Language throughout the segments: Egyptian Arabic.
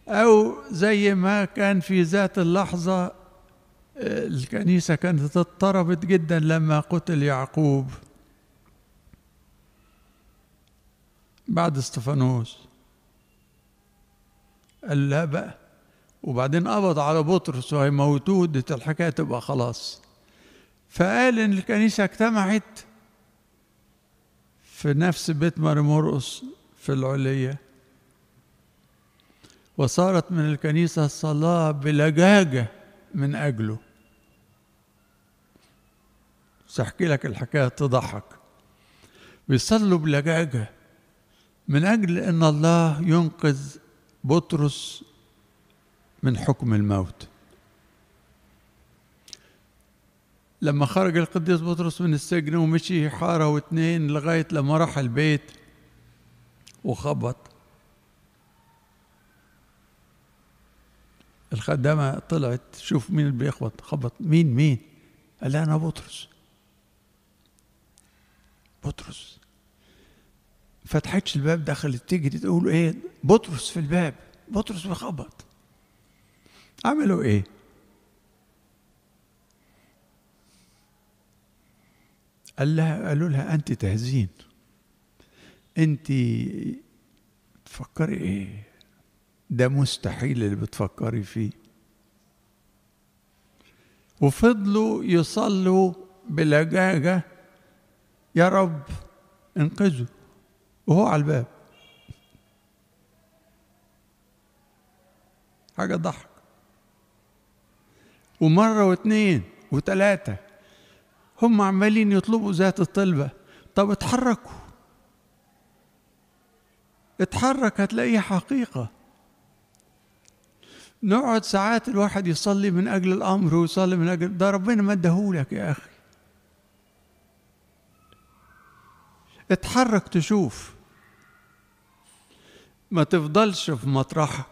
أو زي ما كان في ذات اللحظة الكنيسة كانت اضطربت جدا لما قتل يعقوب بعد استفانوس قال لا بقى وبعدين قبض على بطرس وهيموتوه دي الحكاية تبقى خلاص فقال إن الكنيسة اجتمعت في نفس بيت مرمرقس في العلية وصارت من الكنيسة الصلاة بلجاجة من أجله سأحكي لك الحكاية تضحك بيصلوا بلجاجة من أجل أن الله ينقذ بطرس من حكم الموت لما خرج القديس بطرس من السجن ومشي حارة واتنين لغاية لما راح البيت وخبط الخدامة طلعت شوف مين اللي بيخبط خبط مين مين قال لها أنا بطرس بطرس فتحتش الباب دخلت تجري تقول ايه بطرس في الباب بطرس بيخبط عملوا ايه قال لها قالوا لها انت تهزين انت تفكري ايه ده مستحيل اللي بتفكري فيه وفضلوا يصلوا بلجاجة يا رب انقذه وهو على الباب حاجة ضحك ومرة واثنين وثلاثة هم عمالين يطلبوا ذات الطلبة طب اتحركوا اتحرك هتلاقيه حقيقة نقعد ساعات الواحد يصلي من أجل الأمر ويصلي من أجل ده ربنا ما اداهولك يا أخي اتحرك تشوف ما تفضلش في مطرحك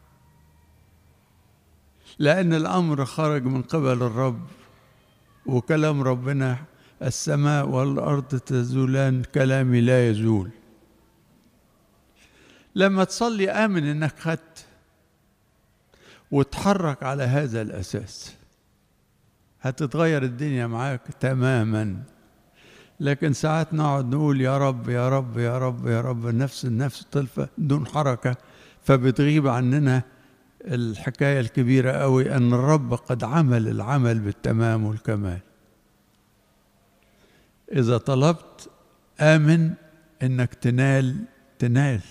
لأن الأمر خرج من قبل الرب وكلام ربنا السماء والأرض تزولان كلامي لا يزول لما تصلي آمن إنك خدت وتحرك على هذا الأساس هتتغير الدنيا معاك تماما لكن ساعات نقعد نقول يا رب يا رب يا رب يا رب نفس النفس طلفة دون حركة فبتغيب عننا الحكاية الكبيرة قوي أن الرب قد عمل العمل بالتمام والكمال إذا طلبت آمن إنك تنال تنال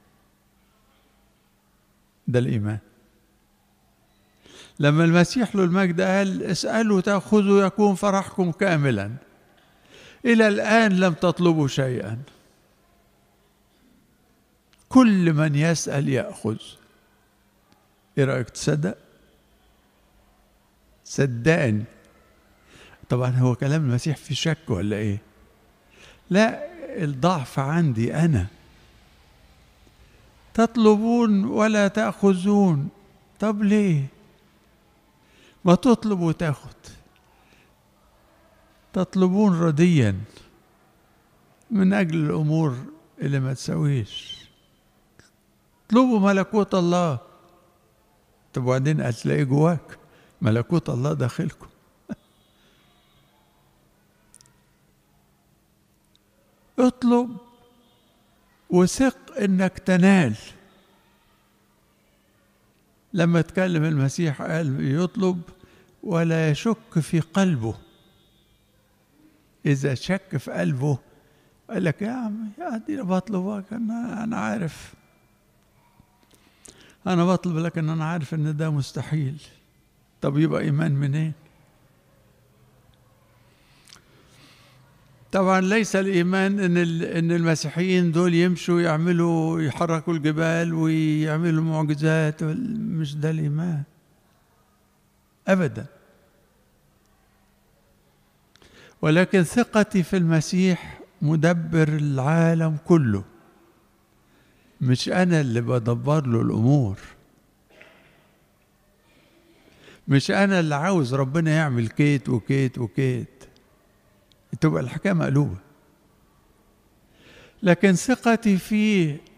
ده الإيمان لما المسيح له المجد قال اسألوا تأخذوا يكون فرحكم كاملا إلى الآن لم تطلبوا شيئا كل من يسأل يأخذ إيه رأيك تصدق؟ صدقني طبعا هو كلام المسيح في شك ولا إيه؟ لا الضعف عندي أنا تطلبون ولا تأخذون طب ليه؟ ما تطلب وتاخد تطلبون رديا من أجل الأمور اللي ما تسويش اطلبوا ملكوت الله طب وبعدين هتلاقيه جواك ملكوت الله داخلكم اطلب وثق انك تنال لما اتكلم المسيح قال يطلب ولا يشك في قلبه إذا شك في قلبه قال لك يا عم يا دي بطلبك أنا أنا عارف أنا بطلب لكن أنا عارف إن ده مستحيل طب يبقى إيمان منين؟ طبعا ليس الإيمان إن إن المسيحيين دول يمشوا يعملوا يحركوا الجبال ويعملوا معجزات مش ده الإيمان أبدا ولكن ثقتي في المسيح مدبر العالم كله مش أنا اللي بدبر له الأمور مش أنا اللي عاوز ربنا يعمل كيت وكيت وكيت تبقى الحكاية مقلوبة لكن ثقتي فيه